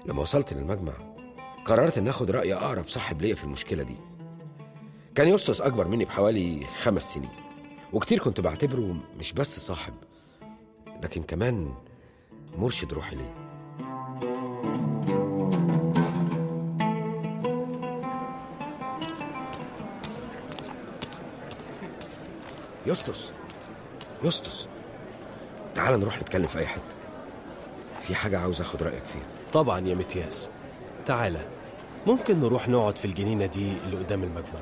لما وصلت للمجمع قررت ان اخد راي اقرب صاحب ليا في المشكله دي كان يوستس اكبر مني بحوالي خمس سنين وكتير كنت بعتبره مش بس صاحب لكن كمان مرشد روحي ليا يوستس يوستس تعال نروح نتكلم في اي حته في حاجه عاوز اخد رايك فيها طبعا يا متياس تعالى ممكن نروح نقعد في الجنينة دي اللي قدام المجمع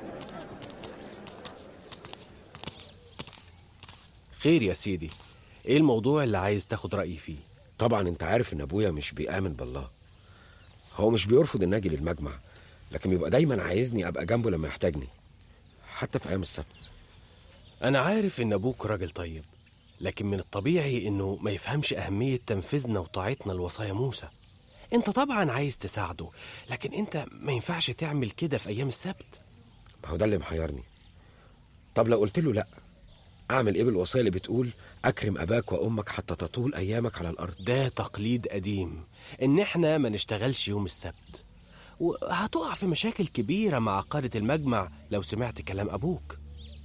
خير يا سيدي ايه الموضوع اللي عايز تاخد رأيي فيه طبعا انت عارف ان ابويا مش بيآمن بالله هو مش بيرفض ان اجي للمجمع لكن بيبقى دايما عايزني ابقى جنبه لما يحتاجني حتى في ايام السبت انا عارف ان ابوك راجل طيب لكن من الطبيعي انه ما يفهمش اهمية تنفيذنا وطاعتنا لوصايا موسى انت طبعا عايز تساعده لكن انت ما ينفعش تعمل كده في ايام السبت ما هو ده اللي محيرني طب لو قلت له لا اعمل ايه بالوصيه اللي بتقول اكرم اباك وامك حتى تطول ايامك على الارض ده تقليد قديم ان احنا ما نشتغلش يوم السبت وهتقع في مشاكل كبيرة مع قادة المجمع لو سمعت كلام أبوك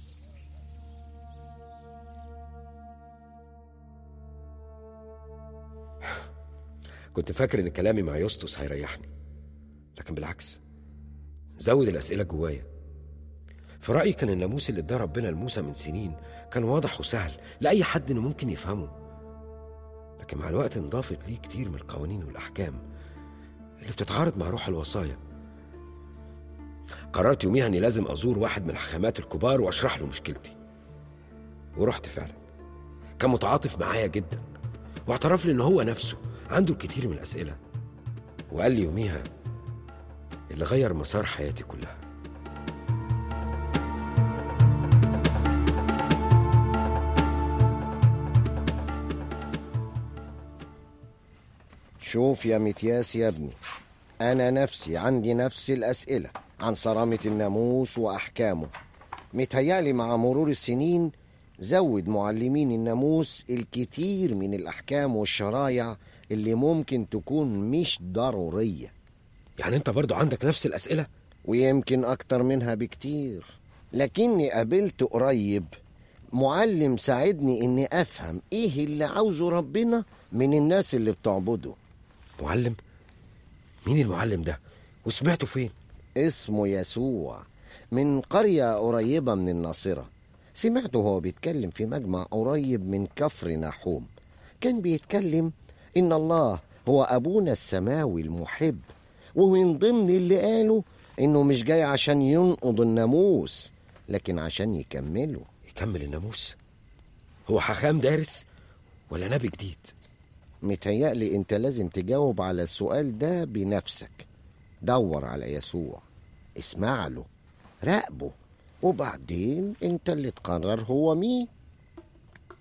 كنت فاكر ان كلامي مع يوستوس هيريحني لكن بالعكس زود الاسئله جوايا في رايي كان الناموس اللي اداه ربنا لموسى من سنين كان واضح وسهل لاي حد انه ممكن يفهمه لكن مع الوقت انضافت ليه كتير من القوانين والاحكام اللي بتتعارض مع روح الوصايا قررت يوميها اني لازم ازور واحد من الحكامات الكبار واشرح له مشكلتي ورحت فعلا كان متعاطف معايا جدا واعترف لي ان هو نفسه عنده الكثير من الاسئله وقال لي يوميها اللي غير مسار حياتي كلها شوف يا متياس يا ابني أنا نفسي عندي نفس الأسئلة عن صرامة الناموس وأحكامه متهيألي مع مرور السنين زود معلمين الناموس الكتير من الأحكام والشرايع اللي ممكن تكون مش ضرورية يعني انت برضو عندك نفس الاسئله ويمكن أكتر منها بكتير لكني قابلت قريب معلم ساعدني إني أفهم إيه اللي عاوزه ربنا من الناس اللي بتعبده معلم مين المعلم ده وسمعته فين اسمه يسوع من قرية قريبة من الناصرة سمعته هو بيتكلم في مجمع قريب من كفر نحوم كان بيتكلم إن الله هو أبونا السماوي المحب ومن ضمن اللي قاله إنه مش جاي عشان ينقض الناموس لكن عشان يكمله يكمل الناموس هو حخام دارس ولا نبي جديد متهيألي انت لازم تجاوب على السؤال ده بنفسك دور على يسوع اسمع له راقبه وبعدين انت اللي تقرر هو مين